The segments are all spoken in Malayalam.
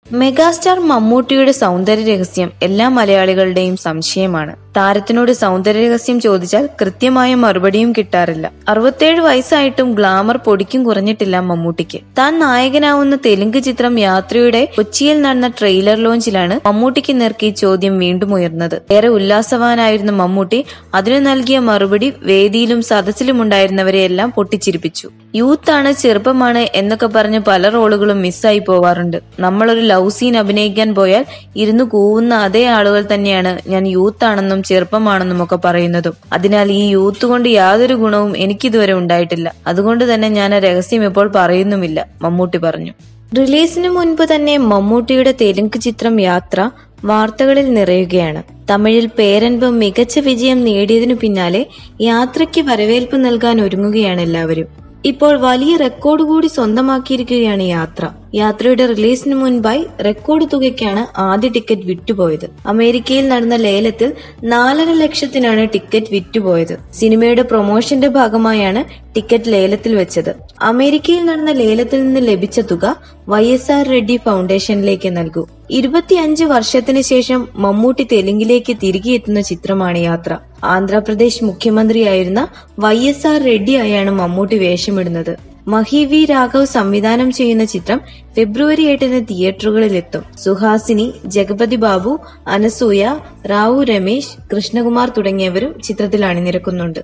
മെഗാസ്റ്റാർ മമ്മൂട്ടിയുടെ സൗന്ദര്യ രഹസ്യം എല്ലാ മലയാളികളുടെയും സംശയമാണ് താരത്തിനോട് സൗന്ദര്യ രഹസ്യം ചോദിച്ചാൽ കൃത്യമായ മറുപടിയും കിട്ടാറില്ല അറുപത്തേഴ് വയസ്സായിട്ടും ഗ്ലാമർ പൊടിക്കും കുറഞ്ഞിട്ടില്ല മമ്മൂട്ടിക്ക് താൻ നായകനാവുന്ന തെലുങ്ക് ചിത്രം യാത്രയുടെ കൊച്ചിയിൽ നടന്ന ട്രെയിലർ ലോഞ്ചിലാണ് മമ്മൂട്ടിക്ക് നേർക്ക് ഈ ചോദ്യം വീണ്ടും ഉയർന്നത് ഏറെ ഉല്ലാസവാനായിരുന്ന മമ്മൂട്ടി അതിനു നൽകിയ മറുപടി വേദിയിലും സദസ്സിലും ഉണ്ടായിരുന്നവരെയെല്ലാം പൊട്ടിച്ചിരിപ്പിച്ചു യൂത്താണ് ചെറുപ്പമാണ് എന്നൊക്കെ പറഞ്ഞ് പല റോളുകളും മിസ്സായി പോവാറുണ്ട് നമ്മളൊരു ലവ് സീൻ അഭിനയിക്കാൻ പോയാൽ ഇരുന്ന് കൂവുന്ന അതേ ആളുകൾ തന്നെയാണ് ഞാൻ യൂത്ത് ആണെന്നും ചെറുപ്പമാണെന്നും ഒക്കെ പറയുന്നതും അതിനാൽ ഈ യൂത്ത് കൊണ്ട് യാതൊരു ഗുണവും എനിക്കിതുവരെ ഉണ്ടായിട്ടില്ല അതുകൊണ്ട് തന്നെ ഞാൻ ആ രഹസ്യം ഇപ്പോൾ പറയുന്നുമില്ല മമ്മൂട്ടി പറഞ്ഞു റിലീസിന് മുൻപ് തന്നെ മമ്മൂട്ടിയുടെ തെലുങ്ക് ചിത്രം യാത്ര വാർത്തകളിൽ നിറയുകയാണ് തമിഴിൽ പേരൻപം മികച്ച വിജയം നേടിയതിനു പിന്നാലെ യാത്രയ്ക്ക് വരവേൽപ്പ് നൽകാൻ ഒരുങ്ങുകയാണ് എല്ലാവരും ഇപ്പോൾ വലിയ റെക്കോർഡ് കൂടി സ്വന്തമാക്കിയിരിക്കുകയാണ് യാത്ര യാത്രയുടെ റിലീസിന് മുൻപായി റെക്കോർഡ് തുകയ്ക്കാണ് ആദ്യ ടിക്കറ്റ് വിറ്റുപോയത് അമേരിക്കയിൽ നടന്ന ലേലത്തിൽ നാലര ലക്ഷത്തിനാണ് ടിക്കറ്റ് വിറ്റുപോയത് സിനിമയുടെ പ്രൊമോഷന്റെ ഭാഗമായാണ് ടിക്കറ്റ് ലേലത്തിൽ വെച്ചത് അമേരിക്കയിൽ നടന്ന ലേലത്തിൽ നിന്ന് ലഭിച്ച തുക വൈ എസ് ആർ റെഡ്ഡി ഫൗണ്ടേഷനിലേക്ക് നൽകൂ ഇരുപത്തിയഞ്ച് വർഷത്തിന് ശേഷം മമ്മൂട്ടി തെലുങ്കിലേക്ക് തിരികെ എത്തുന്ന ചിത്രമാണ് യാത്ര ആന്ധ്രാപ്രദേശ് മുഖ്യമന്ത്രിയായിരുന്ന വൈ എസ് ആർ റെഡ്ഡിയായാണ് മമ്മൂട്ടി വേഷമിടുന്നത് മഹി വി രാഘവ് സംവിധാനം ചെയ്യുന്ന ചിത്രം ഫെബ്രുവരി എട്ടിന് തിയേറ്ററുകളിലെത്തും സുഹാസിനി ജഗപതി ബാബു അനസൂയ റാവു രമേശ് കൃഷ്ണകുമാർ തുടങ്ങിയവരും ചിത്രത്തിൽ അണിനിരക്കുന്നുണ്ട്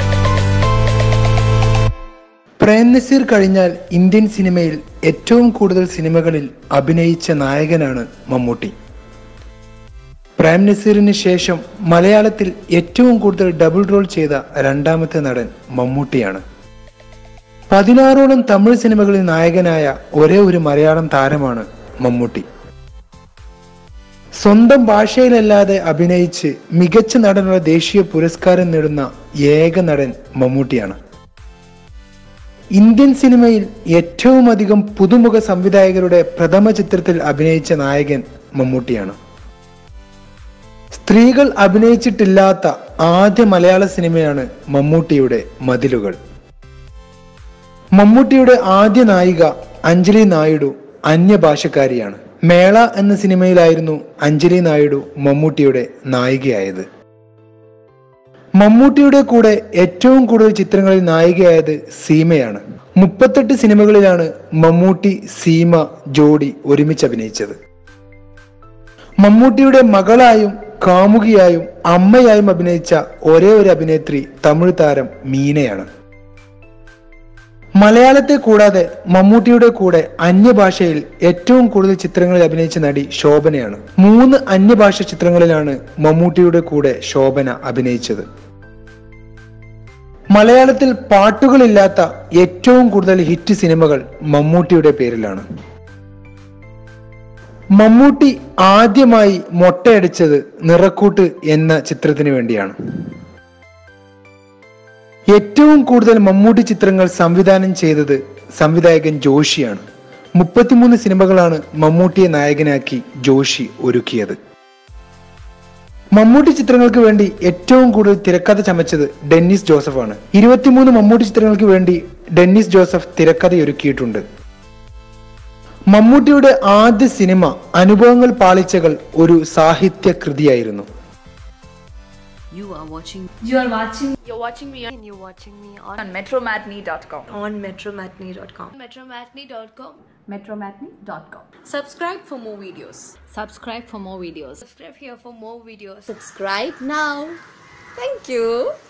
പ്രേം നസീർ കഴിഞ്ഞാൽ ഇന്ത്യൻ സിനിമയിൽ ഏറ്റവും കൂടുതൽ സിനിമകളിൽ അഭിനയിച്ച നായകനാണ് മമ്മൂട്ടി പ്രേം നസീറിന് ശേഷം മലയാളത്തിൽ ഏറ്റവും കൂടുതൽ ഡബിൾ റോൾ ചെയ്ത രണ്ടാമത്തെ നടൻ മമ്മൂട്ടിയാണ് പതിനാറോളം തമിഴ് സിനിമകളിൽ നായകനായ ഒരേ ഒരു മലയാളം താരമാണ് മമ്മൂട്ടി സ്വന്തം ഭാഷയിലല്ലാതെ അഭിനയിച്ച് മികച്ച നടനുള്ള ദേശീയ പുരസ്കാരം നേടുന്ന ഏക നടൻ മമ്മൂട്ടിയാണ് ഇന്ത്യൻ സിനിമയിൽ ഏറ്റവും അധികം പുതുമുഖ സംവിധായകരുടെ പ്രഥമ ചിത്രത്തിൽ അഭിനയിച്ച നായകൻ മമ്മൂട്ടിയാണ് സ്ത്രീകൾ അഭിനയിച്ചിട്ടില്ലാത്ത ആദ്യ മലയാള സിനിമയാണ് മമ്മൂട്ടിയുടെ മതിലുകൾ മമ്മൂട്ടിയുടെ ആദ്യ നായിക അഞ്ജലി നായിഡു അന്യഭാഷക്കാരിയാണ് മേള എന്ന സിനിമയിലായിരുന്നു അഞ്ജലി നായിഡു മമ്മൂട്ടിയുടെ നായികയായത് മമ്മൂട്ടിയുടെ കൂടെ ഏറ്റവും കൂടുതൽ ചിത്രങ്ങളിൽ നായികയായത് സീമയാണ് മുപ്പത്തെട്ട് സിനിമകളിലാണ് മമ്മൂട്ടി സീമ ജോഡി ഒരുമിച്ച് അഭിനയിച്ചത് മമ്മൂട്ടിയുടെ മകളായും കാമുകിയായും അമ്മയായും അഭിനയിച്ച ഒരേ ഒരു അഭിനേത്രി തമിഴ് താരം മീനയാണ് മലയാളത്തെ കൂടാതെ മമ്മൂട്ടിയുടെ കൂടെ അന്യഭാഷയിൽ ഏറ്റവും കൂടുതൽ ചിത്രങ്ങളിൽ അഭിനയിച്ച നടി ശോഭനയാണ് മൂന്ന് അന്യഭാഷ ചിത്രങ്ങളിലാണ് മമ്മൂട്ടിയുടെ കൂടെ ശോഭന അഭിനയിച്ചത് മലയാളത്തിൽ പാട്ടുകളില്ലാത്ത ഏറ്റവും കൂടുതൽ ഹിറ്റ് സിനിമകൾ മമ്മൂട്ടിയുടെ പേരിലാണ് മമ്മൂട്ടി ആദ്യമായി മൊട്ടയടിച്ചത് നിറക്കൂട്ട് എന്ന ചിത്രത്തിന് വേണ്ടിയാണ് ഏറ്റവും കൂടുതൽ മമ്മൂട്ടി ചിത്രങ്ങൾ സംവിധാനം ചെയ്തത് സംവിധായകൻ ജോഷിയാണ് മുപ്പത്തിമൂന്ന് സിനിമകളാണ് മമ്മൂട്ടിയെ നായകനാക്കി ജോഷി ഒരുക്കിയത് മമ്മൂട്ടി ചിത്രങ്ങൾക്ക് വേണ്ടി ഏറ്റവും കൂടുതൽ തിരക്കഥ ചമച്ചത് ഡെന്നിസ് ജോസഫാണ് ഇരുപത്തിമൂന്ന് മമ്മൂട്ടി ചിത്രങ്ങൾക്ക് വേണ്ടി ഡെന്നിസ് ജോസഫ് തിരക്കഥയൊരുക്കിയിട്ടുണ്ട് മമ്മൂട്ടിയുടെ ആദ്യ സിനിമ അനുഭവങ്ങൾ പാളിച്ചകൾ ഒരു സാഹിത്യ കൃതിയായിരുന്നു You are watching You are watching You're watching me and you're watching me on, on metromatney.com. on metromatney.com. metromatney.com. Metromatney.com. Subscribe for more videos. Subscribe for more videos. Subscribe here for more videos. Subscribe now. Thank you.